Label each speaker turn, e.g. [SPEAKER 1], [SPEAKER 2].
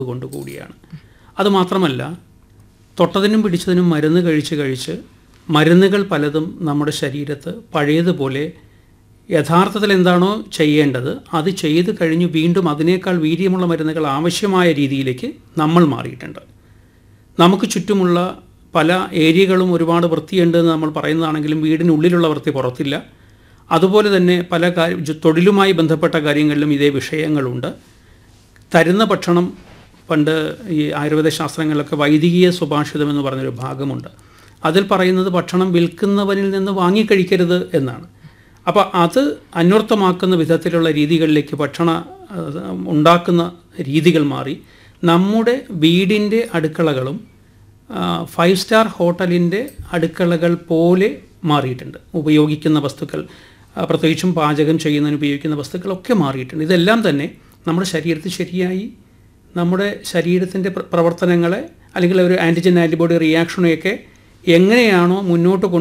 [SPEAKER 1] കൊണ്ട് കൂടിയാണ് അതുമാത്രമല്ല തൊട്ടതിനും പിടിച്ചതിനും മരുന്ന് കഴിച്ച് കഴിച്ച് മരുന്നുകൾ പലതും നമ്മുടെ ശരീരത്ത് പഴയതുപോലെ യഥാർത്ഥത്തിൽ എന്താണോ ചെയ്യേണ്ടത് അത് ചെയ്ത് കഴിഞ്ഞ് വീണ്ടും അതിനേക്കാൾ വീര്യമുള്ള മരുന്നുകൾ ആവശ്യമായ രീതിയിലേക്ക് നമ്മൾ മാറിയിട്ടുണ്ട് നമുക്ക് ചുറ്റുമുള്ള പല ഏരിയകളും ഒരുപാട് വൃത്തിയുണ്ട് എന്ന് നമ്മൾ പറയുന്നതാണെങ്കിലും വീടിനുള്ളിലുള്ള വൃത്തി പുറത്തില്ല അതുപോലെ തന്നെ പല കാര്യം ജു- തൊഴിലുമായി ബന്ധപ്പെട്ട കാര്യങ്ങളിലും ഇതേ വിഷയങ്ങളുണ്ട് തരുന്ന ഭക്ഷണം പണ്ട് ഈ ആയുർവേദ ശാസ്ത്രങ്ങളിലൊക്കെ വൈദികീയ സുഭാഷിതം എന്ന് പറഞ്ഞൊരു ഭാഗമുണ്ട് അതിൽ പറയുന്നത് ഭക്ഷണം വിൽക്കുന്നവനിൽ നിന്ന് വാങ്ങിക്കഴിക്കരുത് എന്നാണ് അപ്പോൾ അത് അന്വർത്ഥമാക്കുന്ന വിധത്തിലുള്ള രീതികളിലേക്ക് ഭക്ഷണ ആ, ഉണ്ടാക്കുന്ന രീതികൾ മാറി നമ്മുടെ വീടിൻ്റെ അടുക്കളകളും ആ, ഫൈവ് സ്റ്റാർ ഹോട്ടലിൻ്റെ അടുക്കളകൾ പോലെ മാറിയിട്ടുണ്ട് ഉപയോഗിക്കുന്ന വസ്തുക്കൾ ആ, പ്രത്യേകിച്ചും പാചകം ചെയ്യുന്നതിന് ഉപയോഗിക്കുന്ന വസ്തുക്കളൊക്കെ മാറിയിട്ടുണ്ട് ഇതെല്ലാം തന്നെ നമ്മുടെ ശരീരത്തിൽ ശരിയായി നമ്മുടെ ശരീരത്തിൻ്റെ പ്ര- പ്രവർത്തനങ്ങളെ അല്ലെങ്കിൽ ഒരു ആൻറ്റിജൻ ആൻറ്റിബോഡി റിയാക്ഷനെയൊക്കെ എങ്ങനെയാണോ മുന്നോട്ട്